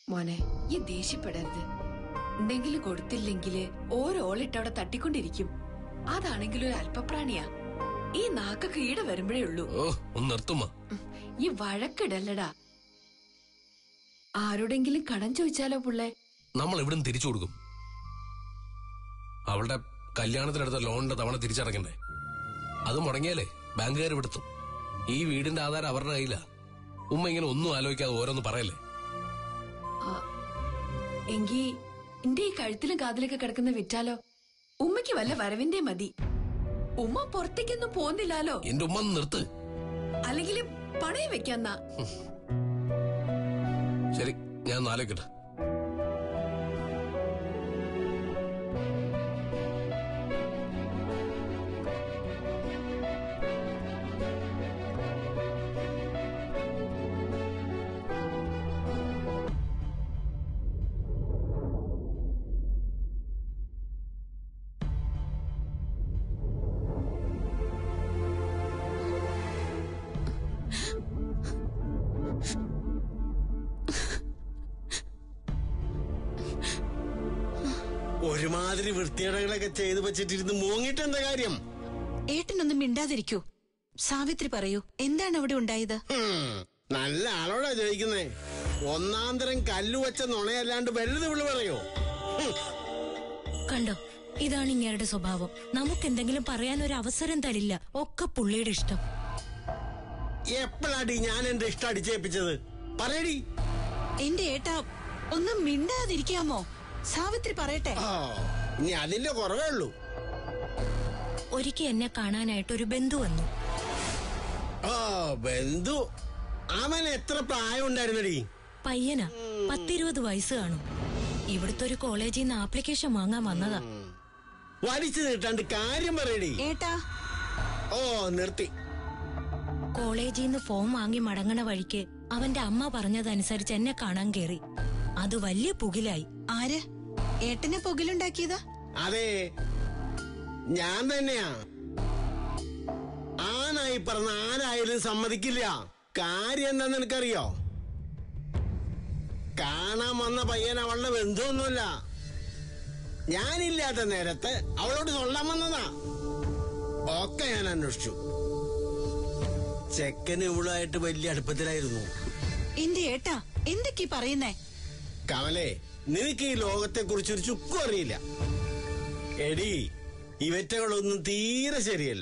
മോനെ ഈ ദേഷ്യപ്പെടരുത് എന്തെങ്കിലും കൊടുത്തില്ലെങ്കില് ഓരോളിട്ടവിടെ തട്ടിക്കൊണ്ടിരിക്കും അതാണെങ്കിലും ഒരു അല്പപ്രാണിയാ ഈ നാക്കൊക്കെ ഈടെ വരുമ്പോഴേ ഉള്ളൂ ഓ ഒന്ന് നിർത്തുമ്മ ഉം, ഈ വഴക്കിടല്ലടാ ആരോടെങ്കിലും കടം ചോദിച്ചാലോ പുള്ളേ നമ്മൾ ഇവിടുന്ന് തിരിച്ചു കൊടുക്കും അവളുടെ കല്യാണത്തിനെടുത്ത ലോണിന്റെ തവണ തിരിച്ചടക്കണ്ടേ അത് മുടങ്ങിയാലേ ബാങ്കുകാർ വിടുത്തും ഈ വീടിന്റെ ആധാരം അവരുടെ കയ്യിലാ ഉമ്മ ഇങ്ങനെ ഒന്നും ആലോചിക്കാതെ ഓരോന്ന് പറയല്ലേ ആ, എങ്കി എന്റെ ഈ കഴുത്തിലും കാതിലൊക്കെ കിടക്കുന്ന വിറ്റാലോ ഉമ്മയ്ക്ക് വല്ല വരവിന്റെ മതി ഉമ്മ പുറത്തേക്കൊന്നും പോന്നില്ലാലോ എന്റെ ഉമ്മ ഒന്ന് നിർത്ത് അല്ലെങ്കിൽ പണയം വെക്കാന്നാ ശരി ഞാൻ ഒന്ന് ആലോചിക്കട്ടെ ഒരുമാതിരി വൃത്തികേടുകളൊക്കെ ചെയ്തു വെച്ചിട്ടിരുന്ന് മൂങ്ങിട്ട് എന്താ കാര്യം ഏട്ടനൊന്നും മിണ്ടാതിരിക്കൂ സാവിത്രി പറയൂ എന്താണ് അവിടെ ഉണ്ടായത് ഹും, നല്ല ആളോടാ ചോദിക്കുന്നേ ഒന്നാം തരം കല്ലു വെച്ച നുണയല്ലാണ്ട് വലുത് വിളി പറയോ ഹും, കണ്ടോ ഇതാണ് ഇങ്ങേരുടെ സ്വഭാവം നമുക്ക് എന്തെങ്കിലും പറയാൻ ഒരു അവസരം തരില്ല ഒക്കെ പുള്ളിയുടെ ഇഷ്ടം എപ്പോഴാടി ഞാൻ എന്റെ ഇഷ്ടം അടിച്ചേൽപ്പിച്ചത് പറയടി എന്റെ ഏട്ടാ ഒന്നും മിണ്ടാതിരിക്കാമോ സാവിത്രി പറയട്ടെ ഓ ഇനി അതിന്റെ കുറവേ ഉള്ളൂ ഒരിക്കൽ എന്നെ കാണാനായിട്ട് ഒരു ബന്ധു വന്നു ഓ ബന്ധു അവൻ എത്ര പ്രായം ഉണ്ടായിരുന്നടി പയ്യനാ പത്തിരുപത് വയസ്സ് കാണും ഇവിടുത്തെ ഒരു കോളേജിൽ നിന്ന് ആപ്ലിക്കേഷൻ വാങ്ങാൻ വന്നതാ വലിച്ചു നീട്ടാണ്ട് കാര്യം പറയടി ഏട്ടാ ഓ നിർത്തി കോളേജിൽ നിന്ന് ഫോം വാങ്ങി മടങ്ങണ വഴിക്ക് അവന്റെ അമ്മ പറഞ്ഞതനുസരിച്ച് എന്നെ കാണാൻ കേറി അത് വലിയ പുകിലായി ആര് ഏട്ടനെ പുകിലുണ്ടാക്കിയതാ അതെ ഞാൻ തന്നെയാ ആനായി പറഞ്ഞ ആരായാലും സമ്മതിക്കില്ല കാര്യം എന്താന്ന് എനിക്കറിയോ കാണാൻ വന്ന പയ്യൻ അവളുടെ ബന്ധുവൊന്നുമില്ല ഞാനില്ലാത്ത നേരത്ത് അവളോട് കൊള്ളാൻ വന്നതാ ഒക്കെ ഞാൻ അന്വേഷിച്ചു ചെക്കന് ഇവളുമായിട്ട് വലിയ അടുപ്പത്തിലായിരുന്നു എന്റെ ഏട്ടാ എന്തൊക്കെ പറയുന്നേ കമലേ നിനക്ക് ഈ ലോകത്തെ കുറിച്ച് ഒരു ചുക്കും അറിയില്ല എടി ഇവറ്റകളൊന്നും തീരെ ശരിയല്ല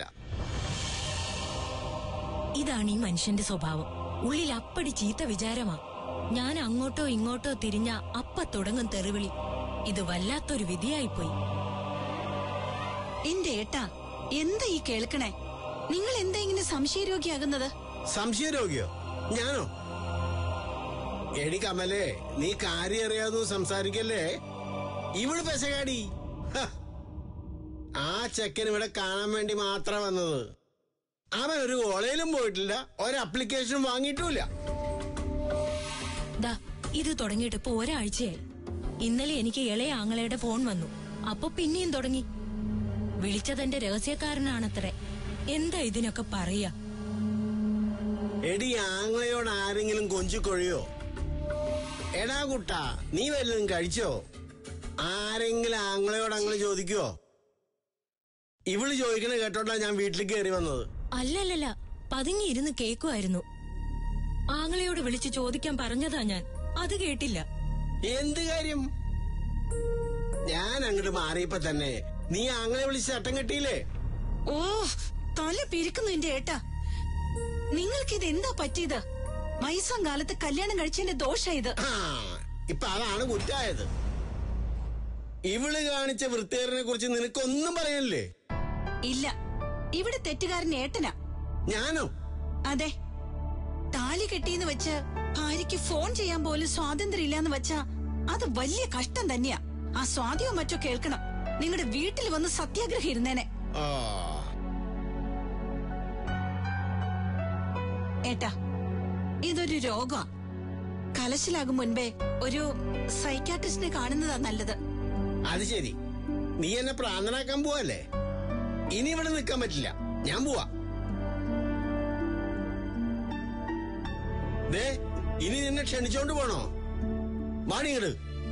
ഇതാണ് ഈ മനുഷ്യന്റെ സ്വഭാവം ഉള്ളിൽ അപ്പടി ചീത്ത വിചാരമാ ഞാൻ അങ്ങോട്ടോ ഇങ്ങോട്ടോ തിരിഞ്ഞ അപ്പ തുടങ്ങും തെറിവിളി ഇത് വല്ലാത്തൊരു വിധിയായിപ്പോയി എന്റെ ഏട്ടാ എന്താ ഈ കേൾക്കണേ നിങ്ങൾ എന്താ ഇങ്ങനെ സംശയരോഗിയാകുന്നത് സംശയരോഗിയോ ഞാനോ എടി കമലേ നീ കാര്യം അറിയാതെ സംസാരിക്കല്ലേ ഇവള് പെശകാടി ഹ. ആ ചെക്കൻ ഇവിടെ കാണാൻ വേണ്ടി മാത്രം വന്നത് അവൻ ഒരു കോളേജിലും പോയിട്ടില്ല ഒരു അപ്ലിക്കേഷൻ വാങ്ങിയിട്ടുമില്ല ദാ ഇത് തുടങ്ങിയിട്ട് ഇപ്പൊ ഒരാഴ്ചയായി ഇന്നലെ എനിക്ക് ഇളയ ആങ്ങളയുടെ ഫോൺ വന്നു അപ്പൊ പിന്നെയും തുടങ്ങി വിളിച്ചതെന്റെ രഹസ്യക്കാരനാണത്രേ എന്താ ഇതിനൊക്കെ പറയാ എടി ആങ്ങളയോട് ആരെങ്കിലും കൊഞ്ചിക്കൊഴിയോ എടാ കുട്ടാ നീ വല്ലതും കഴിച്ചോ ആരെങ്കിലും ആങ്ങളയോട് അങ്ങനെ ചോദിക്കുവോ ഇവള് ചോദിക്കണ കേട്ടോണ്ടാ ഞാൻ വീട്ടിലേക്ക് കയറി വന്നത് അല്ലല്ലല്ല പതുങ്ങിയിരുന്ന് കേക്കുമായിരുന്നു ആങ്ങളയോട് വിളിച്ച് ചോദിക്കാൻ പറഞ്ഞതാ ഞാൻ അത് കേട്ടില്ല എന്ത് കാര്യം ഞാൻ അങ്ങോട്ട് മാറിയപ്പോ തന്നെ നീ ആങ്ങളെ വിളിച്ച് ചട്ടം കെട്ടിയില്ലേ ഓ തല പിരിക്കുന്നു എന്റെ ഏട്ടാ നിങ്ങൾക്ക് ഇത് എന്താ പറ്റിയത് വയസ്സാം കാലത്ത് കല്യാണം കഴിച്ചതിന്റെ ദോഷ ഇത് ആ ഇപ്പൊ അതാണ് കുറ്റായത് ഇവള് കാണിച്ച വൃത്തികേരനെ കുറിച്ച് നിനക്കൊന്നും പറയാനില്ലേ ഇല്ല ഇവിടെ തെറ്റുകാരൻ ഏട്ടനാ ഞാനോ അതെ താലി കെട്ടിയെന്ന് വെച്ച് ഭാര്യയ്ക്ക് ഫോൺ ചെയ്യാൻ പോലും സ്വാതന്ത്ര്യം ഇല്ലാന്ന് വെച്ചാ അത് വലിയ കഷ്ടം തന്നെയാ ആ സ്വാധീനോ മറ്റോ കേൾക്കണം നിങ്ങളുടെ വീട്ടിൽ വന്ന് സത്യാഗ്രഹം ഇരുന്നേനെ ആ ഏട്ടാ ഇതൊരു രോഗാ കലശലാകും മുൻപേ ഒരു സൈക്കാട്രിസ്റ്റിനെ കാണുന്നതാ നല്ലത് അത് ശരി നീ എന്നെ പ്രാന്തനാക്കാൻ പോവല്ലേ ഇനി ഇവിടെ നിൽക്കാൻ പറ്റില്ല ഞാൻ പോവാ ദേ ഇനി നിന്നെ ക്ഷണിച്ചോണ്ട് പോണോ വാണിങ്ങട്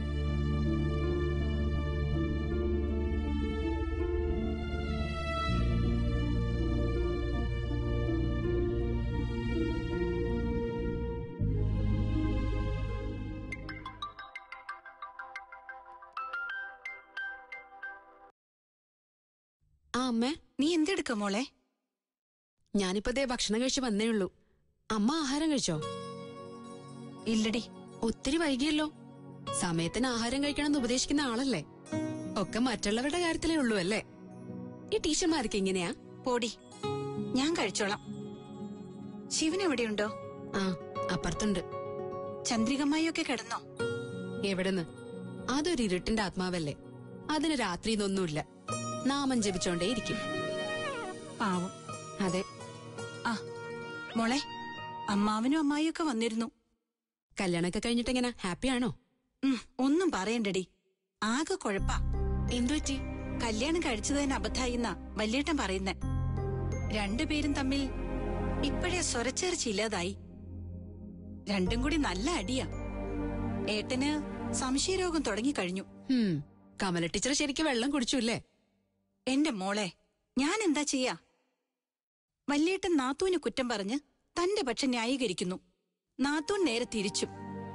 ആ അമ്മേ നീ എന്തെടുക്ക മോളെ ഞാനിപ്പോ ദേ ഭക്ഷണം കഴിച്ച് വന്നേ ഉള്ളൂ അമ്മ ആഹാരം കഴിച്ചോ ഇല്ലടി ഒത്തിരി വൈകിയല്ലോ സമയത്തിന് ആഹാരം കഴിക്കണമെന്ന് ഉപദേശിക്കുന്ന ആളല്ലേ ഒക്കെ മറ്റുള്ളവരുടെ കാര്യത്തിലേ ഉള്ളൂ അല്ലേ ഈ ടീച്ചർമാർക്ക് എങ്ങനെയാ പോടി ഞാൻ കഴിച്ചോളാം ശിവൻ എവിടെയുണ്ടോ ആ അപ്പുറത്തുണ്ട് ചന്ദ്രികമ്മായിയൊക്കെ കിടന്നോ എവിടെന്ന് അതൊരു ഇരുട്ടിന്റെ ആത്മാവല്ലേ അതിന് രാത്രി ഇതൊന്നുമില്ല നാമം ജപിച്ചോണ്ടേ ഇരിക്കും പാവം അതെ ആ മോളെ അമ്മാവനും അമ്മായിയൊക്കെ വന്നിരുന്നു കല്യാണമൊക്കെ കഴിഞ്ഞിട്ട് എങ്ങനെ ഹാപ്പിയാണോ ഉം, ഒന്നും പറയണ്ടടി ആകെ കുഴപ്പാ എന്തുപറ്റി കല്യാണം കഴിച്ചതിന് അബദ്ധായിന്നാ വല്യേട്ടൻ പറയുന്നേ രണ്ടുപേരും തമ്മിൽ ഇപ്പോഴേ സ്വരച്ചേർച്ചയില്ലാതായി രണ്ടും കൂടി നല്ല അടിയാ ഏട്ടന് സംശയരോഗം തുടങ്ങിക്കഴിഞ്ഞു ഹും കമല ടീച്ചർ ശരിക്കും വെള്ളം കുടിച്ചു അല്ലേ എന്റെ മോളെ ഞാൻ എന്താ ചെയ്യാ വല്യേട്ടൻ നാത്തൂന് കുറ്റം പറഞ്ഞ് തന്റെ പക്ഷം ന്യായീകരിക്കുന്നു നാത്തൂൻ നേരെ തിരിച്ചു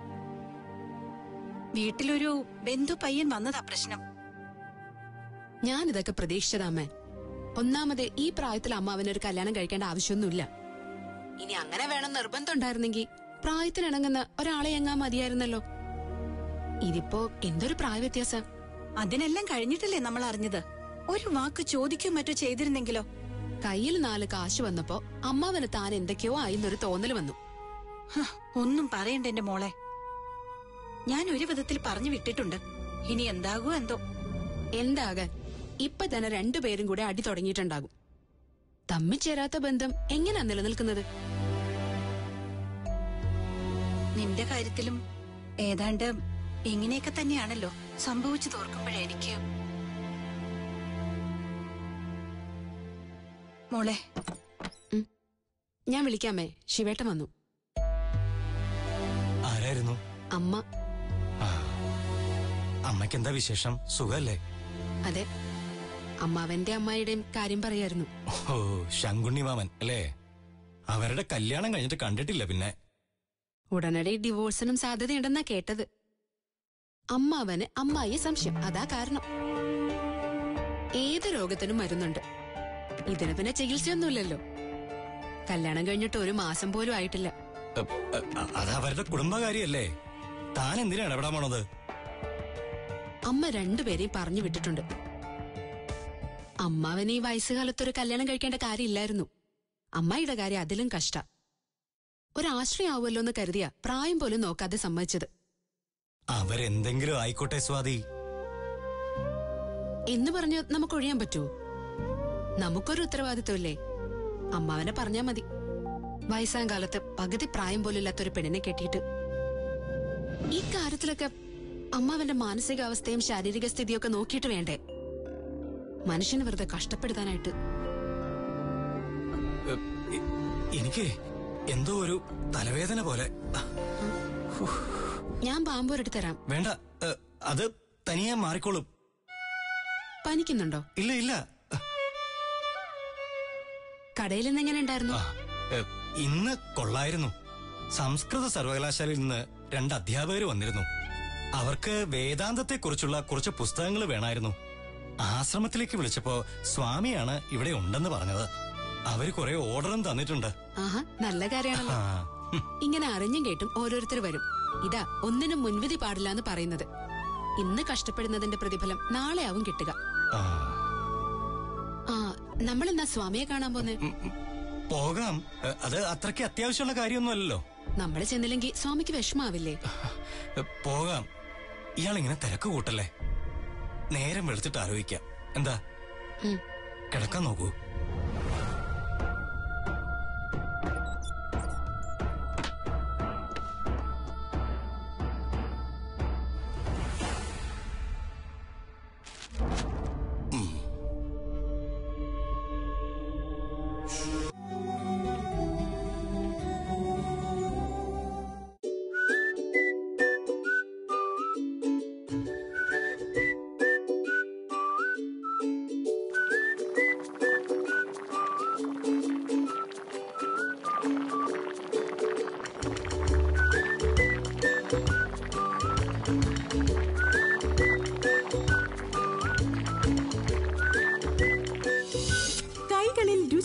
വീട്ടിലൊരു ബന്ധു പയ്യൻ വന്നതാ പ്രശ്നം ഞാനിതൊക്കെ പ്രതീക്ഷിച്ചതാമേ ഒന്നാമത് ഈ പ്രായത്തിൽ അമ്മാവനൊരു കല്യാണം കഴിക്കേണ്ട ആവശ്യമൊന്നുമില്ല ഇനി അങ്ങനെ വേണം നിർബന്ധം ഉണ്ടായിരുന്നെങ്കിൽ പ്രായത്തിനിണങ്ങുന്ന ഒരാളെ എങ്ങാൻ മതിയായിരുന്നല്ലോ ഇതിപ്പോ എന്തൊരു പ്രായ വ്യത്യാസം അതിനെല്ലാം കഴിഞ്ഞിട്ടല്ലേ നമ്മൾ അറിഞ്ഞത് ഒരു വാക്ക് ചോദിക്കോ മറ്റോ ചെയ്തിരുന്നെങ്കിലോ കയ്യിൽ നാല് കാശ് വന്നപ്പോ അമ്മാവന് താൻ എന്തൊക്കെയോ ആയിന്നൊരു തോന്നൽ വന്നു ഹ, ഒന്നും പറയണ്ട എന്റെ മോളെ ഞാൻ ഒരു വിധത്തിൽ പറഞ്ഞു വിട്ടിട്ടുണ്ട് ഇനി എന്താകുമോ എന്തോ എന്താകാൻ ഇപ്പൊ തന്നെ രണ്ടുപേരും കൂടെ അടി തുടങ്ങിയിട്ടുണ്ടാകും തമ്മിൽ ചേരാത്ത ബന്ധം എങ്ങനെയാ നിലനിൽക്കുന്നത് നിന്റെ കാര്യത്തിലും ഏതാണ്ട് ഇങ്ങനെയൊക്കെ തന്നെയാണല്ലോ സംഭവിച്ചു തോർക്കുമ്പോഴേ എനിക്ക് മോളെ ഞാൻ വിളിക്കാമേ ശിവേട്ടൻ വന്നു ആരായിരുന്നു അമ്മ അമ്മയ്ക്ക് എന്താ വിശേഷം സുഖല്ലേ അതെ അമ്മാവന്റെ അമ്മായിയുടെയും കാര്യം പറയായിരുന്നു ഓ ശങ്കുണ്ണി മാമൻ അല്ലേ അവരുടെ കല്യാണം കഴിഞ്ഞിട്ട് കണ്ടിട്ടില്ല പിന്നെ ഉടനടി ഡിവോഴ്സിനും സാധ്യതയുണ്ടെന്നാ കേട്ടത് അമ്മാവന് അമ്മായിയെ സംശയം അതാ കാരണം ഏത് രോഗത്തിനും മരുന്നുണ്ട് ഇതിന് പിന്നെ ചികിത്സയൊന്നുമില്ലല്ലോ കല്യാണം കഴിഞ്ഞിട്ട് ഒരു മാസം പോലും ആയിട്ടില്ല എ, എ, അത് അവരുടെ കുടുംബകാര്യല്ലേ താൻ എന്തിനാണ് ഇടപെടാൻ പോണത് അമ്മ രണ്ടുപേരെയും പറഞ്ഞു വിട്ടിട്ടുണ്ട് അമ്മാവന് ഈ വയസ്സുകാലത്തൊരു കല്യാണം കഴിക്കേണ്ട കാര്യമില്ലായിരുന്നു അമ്മായിയുടെ കാര്യം അതിലും കഷ്ട ഒരാശ്രയാവുമല്ലോ എന്ന് കരുതിയ പ്രായം പോലും നോക്കാതെ സമ്മതിച്ചത് അവരെന്തെങ്കിലും ആയിക്കോട്ടെ സ്വാതി എന്ന് പറഞ്ഞ് നമുക്ക് ഒഴിയാൻ പറ്റുമോ നമുക്കൊരു ഉത്തരവാദിത്വമില്ലേ അമ്മാവനെ പറഞ്ഞാ മതി വയസ്സാം കാലത്ത് പകുതി പ്രായം പോലും ഇല്ലാത്തൊരു പെണ്ണിനെ കെട്ടിയിട്ട് ഈ കാര്യത്തിലൊക്കെ അമ്മാവന്റെ മാനസികാവസ്ഥയും ശാരീരിക സ്ഥിതിയൊക്കെ നോക്കിയിട്ട് വേണ്ടേ മനുഷ്യന് വെറുതെ കഷ്ടപ്പെടുത്താനായിട്ട് എ, എ, എനിക്ക് എന്തോ ഒരു തലവേദന പോലെ ആ, ഞാൻ പാമ്പോരെടുത്ത് തരാം വേണ്ട എ, അത് തനിയെ മാറിക്കോളും പനിക്കുന്നുണ്ടോ ഇല്ല ഇല്ല കടയിൽ നിന്ന് എങ്ങനെ ഉണ്ടായിരുന്നു ആ, എ, ഇന്ന് കൊള്ളായിരുന്നു സംസ്കൃത സർവകലാശാലയിൽ നിന്ന് രണ്ട് അധ്യാപകർ വന്നിരുന്നു അവർക്ക് വേദാന്തത്തെ കുറിച്ചുള്ള കുറച്ച് പുസ്തകങ്ങൾ വേണമായിരുന്നു ആശ്രമത്തിലേക്ക് വിളിച്ചപ്പോ സ്വാമിയാണ് ഇവിടെ ഉണ്ടെന്ന് പറഞ്ഞത് അവര് കുറെ ഓർഡറും തന്നിട്ടുണ്ട് ആഹാ നല്ല കാര്യമാണല്ലോ ആ, ഹും, ഇങ്ങനെ അറിഞ്ഞും കേട്ടും ഓരോരുത്തർ വരും ഇതാ ഒന്നിനും മുൻവിധി പാടില്ല എന്ന് പറയുന്നത് ഇന്ന് കഷ്ടപ്പെടുന്നതിന്റെ പ്രതിഫലം നാളെയാവും കിട്ടുക ആ. ആ നമ്മൾ എന്നാ സ്വാമിയെ കാണാൻ പോന്നെ ഉം, ഉം, പോകാം എ, അത് അത്രയ്ക്ക് അത്യാവശ്യമുള്ള കാര്യമൊന്നുമല്ലല്ലോ നമ്മൾ ചെന്നില്ലെങ്കിൽ സ്വാമിക്ക് വിഷമാവില്ലേ എ, പോകാം ഇയാളിങ്ങനെ തിരക്ക് കൂട്ടല്ലേ നേരം വെളുത്തിട്ട് ആലോചിക്കാം എന്താ ഉം. കിടക്കാൻ നോക്കൂ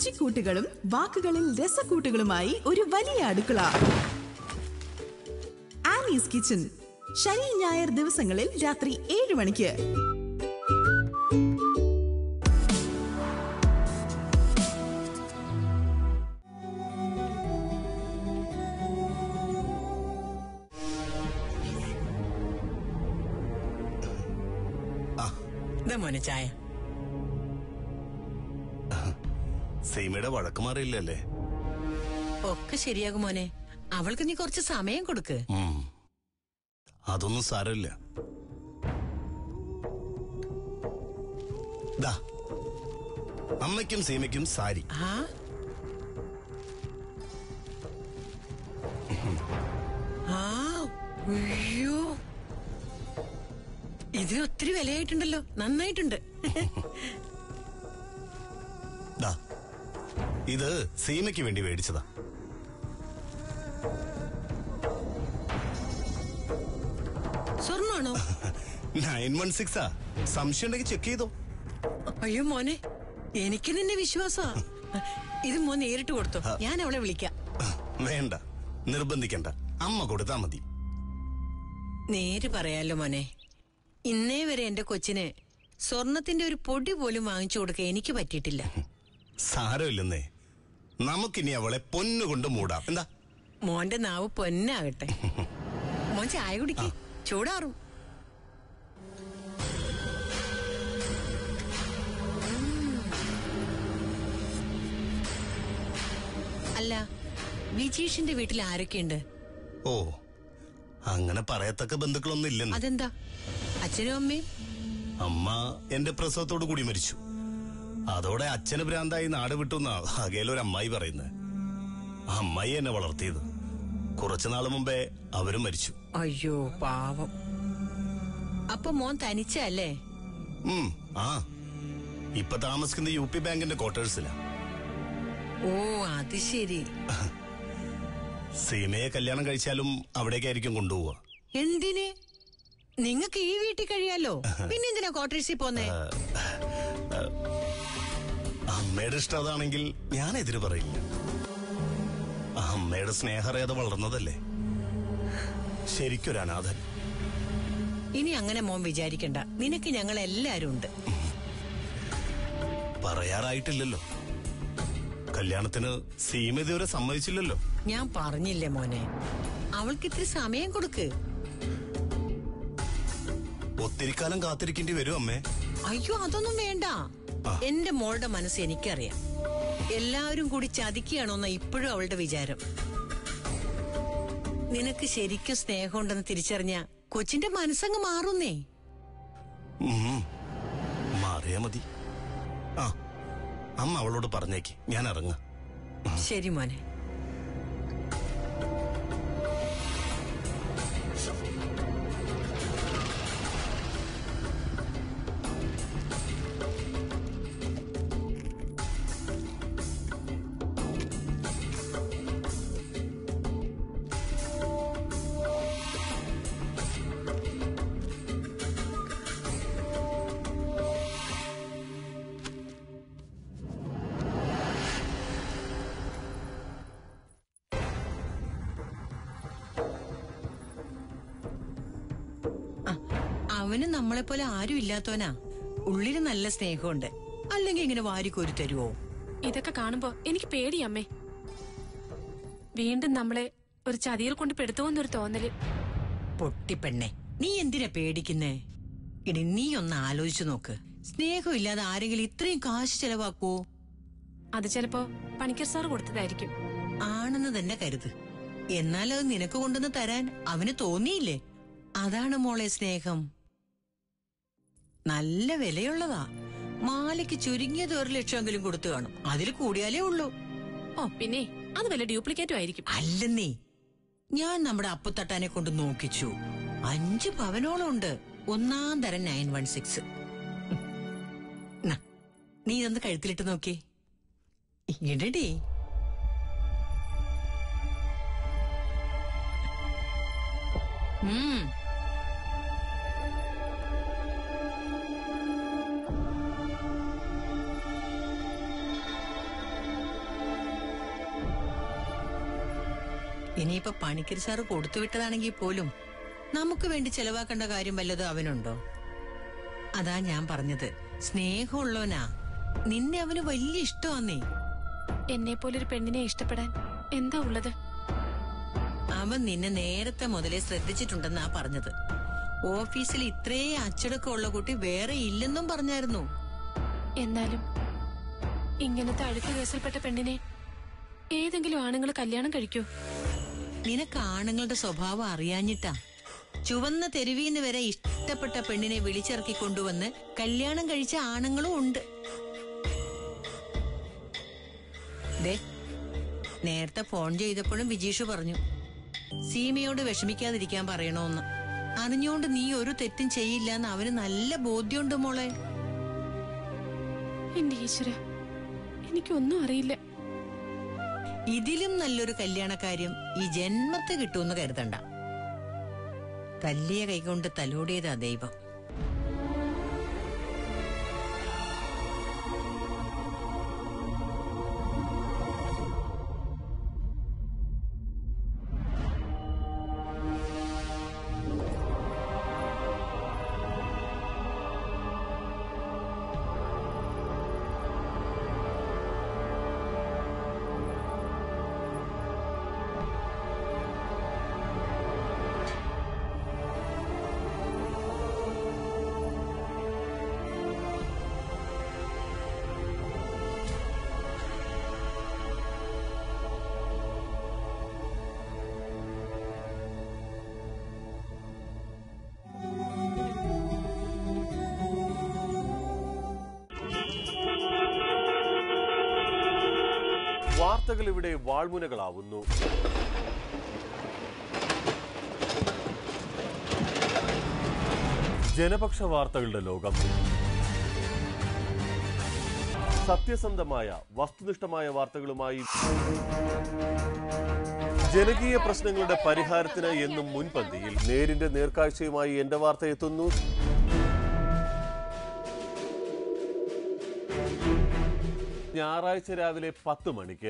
രുചിക്കൂട്ടുകളും വാക്കുകളിൽ രസക്കൂട്ടുകളുമായി ഒരു വലിയ അടുക്കള ആനീസ് കിച്ചൺ ശനി ഞായർ ദിവസങ്ങളിൽ രാത്രി ഏഴ് മണിക്ക് ഇതാ മോനെ ചായ സീമയുടെ വഴക്ക് മാറിയില്ലല്ലേ ഒക്കെ ശരിയാകും മോനെ അവൾക്ക് നീ കുറച്ച് സമയം കൊടുക്ക് ഉം. അതൊന്നും സാരമില്ല ദാ അമ്മയ്ക്കും സീമയ്ക്കും സാരി ആ ആ അയ്യോ ഇതിന് ഒത്തിരി വിലയായിട്ടുണ്ടല്ലോ നന്നായിട്ടുണ്ട് ദാ ഇത് സീമയ്ക്ക് വേണ്ടി മേടിച്ചതാ സ്വർണ്ണമാണോ നയൻ വൺ സിക്സാ സംശയം ഉണ്ടെങ്കിൽ ചെക്ക് ചെയ്തോ അയ്യോ മോനെ എനിക്ക് നിന്നെ വിശ്വാസാ ഇത് മോൻ നേരിട്ട് കൊടുത്തോ ഞാൻ അവളെ വിളിക്കാം വേണ്ട നിർബന്ധിക്കണ്ട അമ്മ കൊടുത്താ മതി നേര് പറയാലോ മോനെ ഇന്നേ വരെ എന്റെ കൊച്ചിന് സ്വർണത്തിന്റെ ഒരു പൊടി പോലും വാങ്ങിച്ചു കൊടുക്കാൻ എനിക്ക് പറ്റിയിട്ടില്ല സാരമില്ലെന്നേ നമുക്കിനി അവളെ പൊന്നുകൊണ്ട് മൂടാം എന്താ മോന്റെ നാവ് പൊന്നാകട്ടെ മോൻ ചായ കുടിക്ക് ചൂടാറും അല്ല വിജീഷിന്റെ വീട്ടിൽ ആരൊക്കെയുണ്ട് ഓ അങ്ങനെ പറയത്തക്ക ബന്ധുക്കളൊന്നും ഇല്ലെന്ന് അതെന്താ അച്ഛനും അമ്മയും അമ്മ എന്റെ പ്രസവത്തോടു കൂടി മരിച്ചു അതോടെ അച്ഛന് ഭ്രാന്തായി നാട് വിട്ടുന്ന അകയിലൊരു അമ്മായി പറയുന്നത് അമ്മായി എന്നെ വളർത്തിയത് കുറച്ചു നാള് മുമ്പേ അവരും മരിച്ചു അയ്യോ പാവം അപ്പൊ മോൻ തനിച്ചല്ലേ ഉം ആ ഇപ്പൊ താമസിക്കുന്ന യു പി ബാങ്കിന്റെ ക്വാർട്ടേഴ്സിലാ ഓ അത് ശരി സീമയെ കല്യാണം കഴിച്ചാലും അവിടേക്കായിരിക്കും കൊണ്ടുപോവുക എന്തിന് നിങ്ങക്ക് ഈ വീട്ടിൽ കഴിയാലോ പിന്നെ എന്തിനാ ക്വാർട്ടേഴ്സിൽ പോന്നേ അമ്മയുടെ ഇഷ്ടം അതാണെങ്കിൽ ഞാൻ എതിര് പറയില്ല അമ്മയുടെ സ്നേഹറേത വളർന്നതല്ലേ ശരിക്കൊരു അനാഥൻ ഇനി അങ്ങനെ മോൻ വിചാരിക്കണ്ട നിനക്ക് ഞങ്ങൾ എല്ലാരും ഉണ്ട് പറയാറായിട്ടില്ലല്ലോ കല്യാണത്തിന് സീമ ഇതുവരെ സമ്മതിച്ചില്ലല്ലോ ഞാൻ പറഞ്ഞില്ലേ മോനെ അവൾക്ക് ഇത്തിരി സമയം കൊടുക്ക് ഒത്തിരി കാലം കാത്തിരിക്കേണ്ടി വരും അമ്മേ അയ്യോ അതൊന്നും വേണ്ട എന്റെ മോളുടെ മനസ്സ് എനിക്കറിയാം എല്ലാവരും കൂടി ചതിക്കുകയാണോന്ന ഇപ്പോഴും അവളുടെ വിചാരം നിനക്ക് ശരിക്കും സ്നേഹമുണ്ടെന്ന് തിരിച്ചറിഞ്ഞ കൊച്ചിന്റെ മനസ്സങ്ങ് മാറുന്നേ ഉം. മാറിയാ മതി ആ അമ്മ അവളോട് പറഞ്ഞേക്ക് ഞാൻ ഇറങ്ങാം ശരി മോനെ അവന് നമ്മളെ പോലെ ആരും ഇല്ലാത്തവനാ ഉള്ളില് നല്ല സ്നേഹമുണ്ട് അല്ലെങ്കിൽ ഇങ്ങനെ വാരിക്കോരി തരുവോ ഇതൊക്കെ കാണുമ്പോ എനിക്ക് പേടിയമ്മേ വീണ്ടും നമ്മളെ ഒരു ചതിയിൽ കൊണ്ട് പെടുത്തുമെന്നൊരു തോന്നല് പൊട്ടിപ്പെണ്ണെ നീ എന്തിനാ പേടിക്കുന്നേ ഇനി നീ ഒന്ന് ആലോചിച്ചു നോക്ക് സ്നേഹമില്ലാതെ ആരെങ്കിലും ഇത്രയും കാശ് ചെലവാക്കുവോ അത് ചിലപ്പോ പണിക്കർ സാർ കൊടുത്തതായിരിക്കും ആണെന്ന് തന്നെ കരുത് എന്നാൽ അത് നിനക്ക് കൊണ്ടുവന്ന് തരാൻ അവന് തോന്നിയില്ലേ അതാണ് മോളെ സ്നേഹം നല്ല വിലയുള്ളതാ മാലയ്ക്ക് ചുരുങ്ങിയത് ഒരു ലക്ഷമെങ്കിലും കൊടുത്തു കാണും അതിൽ കൂടിയാലേ ഉള്ളൂ ഓ പിന്നെ അത് വല്ല ഡ്യൂപ്ലിക്കേറ്റും ആയിരിക്കും അല്ലെന്നേ ഞാൻ നമ്മുടെ അപ്പുത്തട്ടാനെ കൊണ്ട് നോക്കിച്ചു അഞ്ച് പവനോളം ഉണ്ട് ഒന്നാം തരം നയൻ വൺ സിക്സ് നീ ഇതൊന്ന് കഴുത്തിലിട്ട് നോക്കി ഇടടി ഉം ഇനിയിപ്പൊ പണിക്കർ സാറ് കൊടുത്തു വിട്ടതാണെങ്കിൽ പോലും നമുക്ക് വേണ്ടി ചെലവാക്കേണ്ട കാര്യം വല്ലതും അവനുണ്ടോ അതാ ഞാൻ പറഞ്ഞത് സ്നേഹമുള്ളവനാ നിന്നെ അവന് വലിയ ഇഷ്ടമാന്നേ എന്നെ പോലൊരു പെണ്ണിനെ ഇഷ്ടപ്പെടാൻ എന്താ ഉള്ളത് അവൻ നിന്നെ നേരത്തെ മുതലേ ശ്രദ്ധിച്ചിട്ടുണ്ടെന്നാ പറഞ്ഞത് ഓഫീസിൽ ഇത്രേ അച്ചടക്കമുള്ള കുട്ടി വേറെ ഇല്ലെന്നും പറഞ്ഞായിരുന്നു എന്നാലും ഇങ്ങനത്തെ അഴുക്ക് കേസിൽപ്പെട്ട പെണ്ണിനെ ഏതെങ്കിലും ആണുങ്ങൾ കല്യാണം കഴിക്കൂ നിനക്ക് ആണുങ്ങളുടെ സ്വഭാവം അറിയാഞ്ഞിട്ടാ ചുവന്ന തെരുവീന്ന് വരെ ഇഷ്ടപ്പെട്ട പെണ്ണിനെ വിളിച്ചിറക്കി കൊണ്ടുവന്ന് കല്യാണം കഴിച്ച ആണുങ്ങളും ഉണ്ട് ദേ നേരത്തെ ഫോൺ ചെയ്തപ്പോഴും വിജീഷ് പറഞ്ഞു സീമയോട് വിഷമിക്കാതിരിക്കാൻ പറയണോന്ന് അറിഞ്ഞുകൊണ്ട് നീ ഒരു തെറ്റും ചെയ്യില്ല എന്ന് അവന് നല്ല ബോധ്യമുണ്ട് മോളെ എന്റെ ഈശ്വര എനിക്കൊന്നും അറിയില്ല ഇതിലും നല്ലൊരു കല്യാണക്കാര്യം ഈ ജന്മത്തെ കിട്ടുമെന്ന് കരുതണ്ട തല്ലിയ കൈകൊണ്ട് തലോടിയതാ ദൈവം വാർത്തകൾ ഇവിടെ വാൾമുനകളാവുന്നു ജനപക്ഷ വാർത്തകളുടെ ലോകം സത്യസന്ധമായ വസ്തുനിഷ്ഠമായ വാർത്തകളുമായി ജനകീയ പ്രശ്നങ്ങളുടെ പരിഹാരത്തിന് എന്നും മുൻപന്തിയിൽ നേരിന്റെ നേർക്കാഴ്ചയുമായി എന്റെ വാർത്ത എത്തുന്നു ഞായറാഴ്ച രാവിലെ പത്ത് മണിക്ക്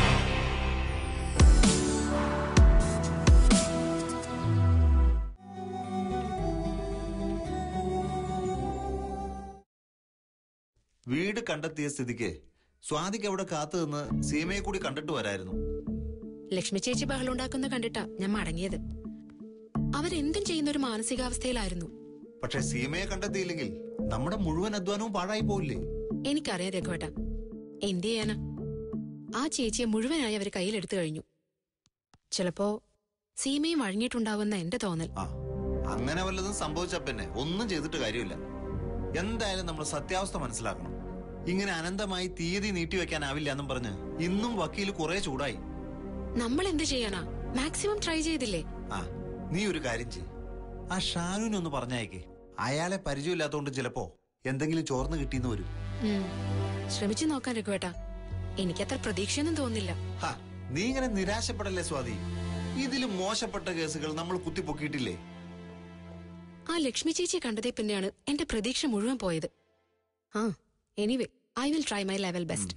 വീട് കണ്ടെത്തിയ സ്ഥിതിക്ക് സ്വാതിക്ക് അവിടെ കാത്തു നിന്ന് സീമയെ കൂടി കണ്ടിട്ട് വരായിരുന്നു ലക്ഷ്മി ചേച്ചി ബഹളുണ്ടാക്കുന്ന കണ്ടിട്ടാ ഞാൻ മടങ്ങിയത് അവരെന്തും ചെയ്യുന്ന ഒരു മാനസികാവസ്ഥയിലായിരുന്നു പക്ഷെ സീമയെ കണ്ടെത്തിയില്ലെങ്കിൽ നമ്മുടെ മുഴുവൻ അധ്വാനവും പാഴായി പോയില്ലേ എനിക്കറിയാം രഘുവേട്ട എന്ത് ചെയ്യാനാ ആ ചേച്ചിയെ മുഴുവനായി അവർ കയ്യിലെടുത്തു കഴിഞ്ഞു ചിലപ്പോ സീമയും വഴങ്ങിയിട്ടുണ്ടാവുന്ന എന്റെ തോന്നൽ ആ അങ്ങനെ വല്ലതും സംഭവിച്ച പിന്നെ ഒന്നും ചെയ്തിട്ട് കാര്യമില്ല എന്തായാലും നമ്മൾ സത്യാവസ്ഥ മനസ്സിലാക്കണം ഇങ്ങനെ അനന്തമായി തീയതി നീട്ടിവെക്കാനാവില്ല എന്നും പറഞ്ഞ് ഇന്നും വക്കീൽ കുറെ ചൂടായി നമ്മൾ എന്ത് ചെയ്യാനാ മാക്സിമം ട്രൈ ചെയ്തില്ലേ ആ നീ ഒരു കാര്യം ചെയ് ആ ഷാനുവിനെ ഒന്ന് പറഞ്ഞയക്കേ അയാളെ പരിചയമില്ലാത്തോണ്ട് ചിലപ്പോ എന്തെങ്കിലും ചോർന്ന് കിട്ടിയെന്ന് വരും ഉം. ശ്രമിച്ചു നോക്കാൻ രഘുവേട്ട എനിക്കത്ര പ്രതീക്ഷയൊന്നും തോന്നില്ല ഹാ, നീ ഇങ്ങനെ നിരാശപ്പെടല്ലേ സ്വാതി ഇതിലും മോശപ്പെട്ട കേസുകൾ നമ്മൾ കുത്തിപ്പൊക്കിയിട്ടില്ലേ ആ ലക്ഷ്മി ചേച്ചി കണ്ടതേ പിന്നെയാണ് എന്റെ പ്രതീക്ഷ മുഴുവൻ പോയത് ആ anyway I will try my level best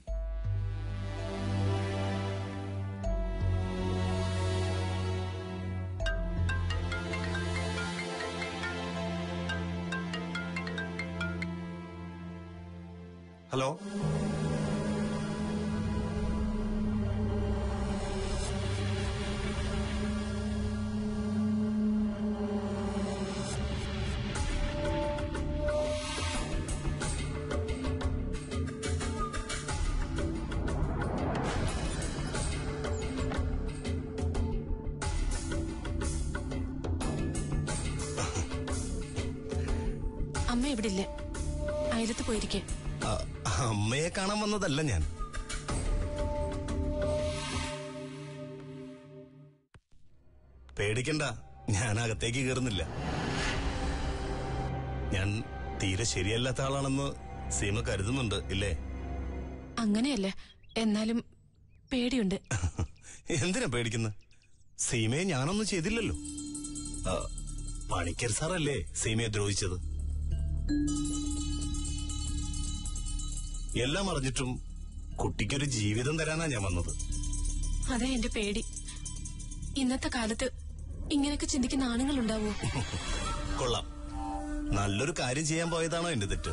hello അമ്മ ഇവിടെ ഇല്ല അയലത്ത് പോയിരിക്കെ ആ, അമ്മയെ കാണാൻ വന്നതല്ല ഞാൻ പേടിക്കണ്ട ഞാൻ അകത്തേക്ക് കയറുന്നില്ല ഞാൻ തീരെ ശരിയല്ലാത്ത ആളാണെന്ന് സീമ കരുതുന്നുണ്ട് ഇല്ലേ അങ്ങനെയല്ല എന്നാലും പേടിയുണ്ട് എന്തിനാ പേടിക്കുന്നത് സീമയെ ഞാനൊന്നും ചെയ്തില്ലല്ലോ ആ, പണിക്കർ സാറല്ലേ സീമയെ ദ്രോഹിച്ചത് എല്ലാം അറിഞ്ഞിട്ടും കുട്ടിക്കൊരു ജീവിതം തരാനാ ഞാൻ വന്നത് അതാ എന്റെ പേടി ഇന്നത്തെ കാലത്ത് ഇങ്ങനെയൊക്കെ ചിന്തിക്കുന്ന ആണുങ്ങൾ ഉണ്ടാവോ കൊള്ളാം നല്ലൊരു കാര്യം ചെയ്യാൻ പോയതാണോ എന്റെ തെറ്റ്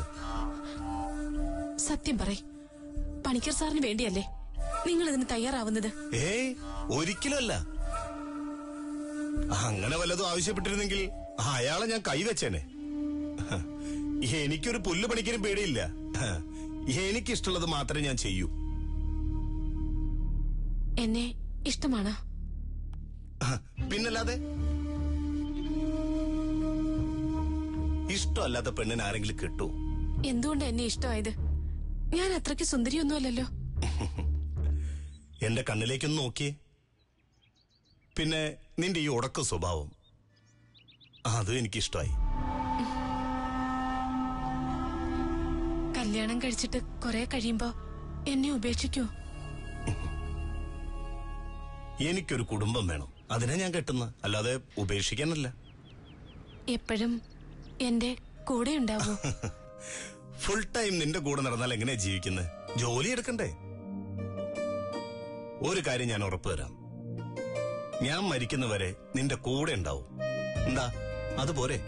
സത്യം പറ പണിക്കർ സാറിന് വേണ്ടിയല്ലേ നിങ്ങൾ ഇതിന് തയ്യാറാവുന്നത് ഏയ് ഒരിക്കലുമല്ല അങ്ങനെ വല്ലതും ആവശ്യപ്പെട്ടിരുന്നെങ്കിൽ അയാളെ ഞാൻ കൈവച്ചേനെ എനിക്കൊരു പുല്ല് പണിക്കലും പേടിയില്ല എനിക്കിഷ്ടമുള്ളത് മാത്രമേ ഞാൻ ചെയ്യൂ എന്നെ ഇഷ്ടമാണോ പിന്നല്ലാതെ ഇഷ്ടമല്ലാത്ത പെണ്ണിന് ആരെങ്കിലും കിട്ടൂ എന്തുകൊണ്ട് എന്നെ ഇഷ്ടമായത് ഞാൻ അത്രയ്ക്ക് സുന്ദരിയൊന്നുമല്ലല്ലോ എന്റെ കണ്ണിലേക്കൊന്ന് നോക്കിയേ പിന്നെ നിന്റെ ഈ ഉടക്ക സ്വഭാവം അതും എനിക്കിഷ്ടമായി കല്യാണം കഴിച്ചിട്ട് കുറെ കഴിയുമ്പോ എന്നെ ഉപേക്ഷിക്കോ എനിക്കൊരു കുടുംബം വേണം അതിനെ ഞാൻ കെട്ടുന്ന അല്ലാതെ ഉപേക്ഷിക്കാനല്ല എപ്പോഴും എന്റെ കൂടെ ഉണ്ടാവോ ഫുൾ ടൈം നിന്റെ കൂടെ നടന്നാൽ എങ്ങനെയാ ജീവിക്കുന്നത് ജോലി എടുക്കണ്ടേ ഒരു കാര്യം ഞാൻ ഉറപ്പു തരാം ഞാൻ മരിക്കുന്നവരെ നിന്റെ കൂടെ ഉണ്ടാവും എന്താ അതുപോരെ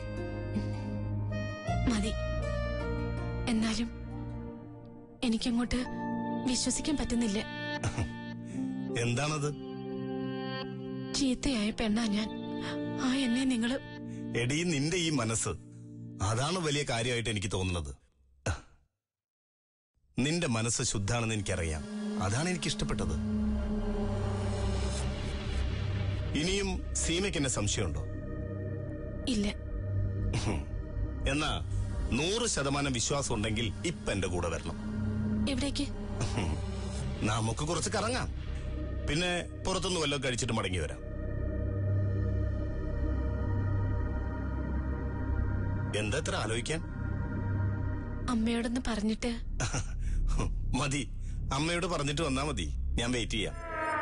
മതി എന്നാലും എനിക്കങ്ങോട്ട് വിശ്വസിക്കാൻ പറ്റുന്നില്ല എന്താണത് ചീത്തയായ പെണ്ണാ ഞാൻ ആ എന്നെ നിങ്ങള് എടീ നിന്റെ ഈ മനസ്സ് അതാണ് വലിയ കാര്യമായിട്ട് എനിക്ക് തോന്നുന്നത് നിന്റെ മനസ്സ് ശുദ്ധാണെന്ന് എനിക്കറിയാം അതാണ് എനിക്ക് ഇഷ്ടപ്പെട്ടത് ഇനിയും സീമയ്ക്ക് എന്നെ സംശയമുണ്ടോ ഇല്ല എന്നാ നൂറ് ശതമാനം വിശ്വാസം ഉണ്ടെങ്കിൽ ഇപ്പൊ എന്റെ കൂടെ വരണം എവിടേക്ക് നമുക്ക് കുറച്ച് കറങ്ങാം പിന്നെ പുറത്തുനിന്ന് വല്ലതും കഴിച്ചിട്ട് മടങ്ങി വരാം എന്താ ഇത്ര ആലോചിക്കാൻ അമ്മയോടൊന്ന് പറഞ്ഞിട്ട് മതി അമ്മയോട് പറഞ്ഞിട്ട് വന്നാ മതി ഞാൻ വെയിറ്റ് ചെയ്യാം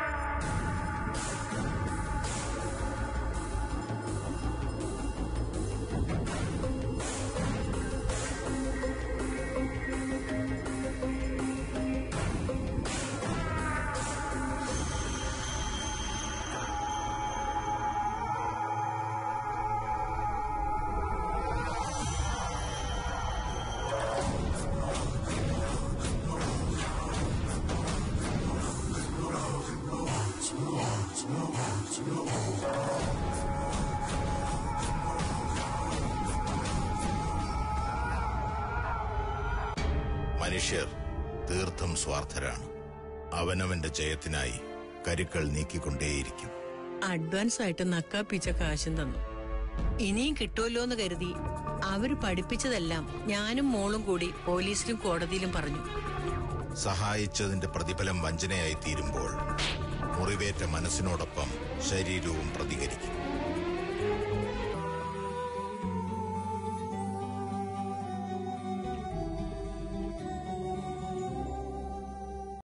മനുഷ്യർ തീർത്തും സ്വാർത്ഥരാണ് അവനവന്റെ ജയത്തിനായി കരുക്കൾ നീക്കിക്കൊണ്ടേയിരിക്കും അഡ്വാൻസ് ആയിട്ട് നക്കാപ്പിച്ച കാശും തന്നു ഇനിയും കിട്ടുമല്ലോ എന്ന് കരുതി അവര് പഠിപ്പിച്ചതെല്ലാം ഞാനും മോളും കൂടി പോലീസിലും കോടതിയിലും പറഞ്ഞു സഹായിച്ചതിന്റെ പ്രതിഫലം വഞ്ചനയായി തീരുമ്പോൾ മുറിവേറ്റ മനസ്സിനോടൊപ്പം ശരീരവും പ്രതികരിക്കും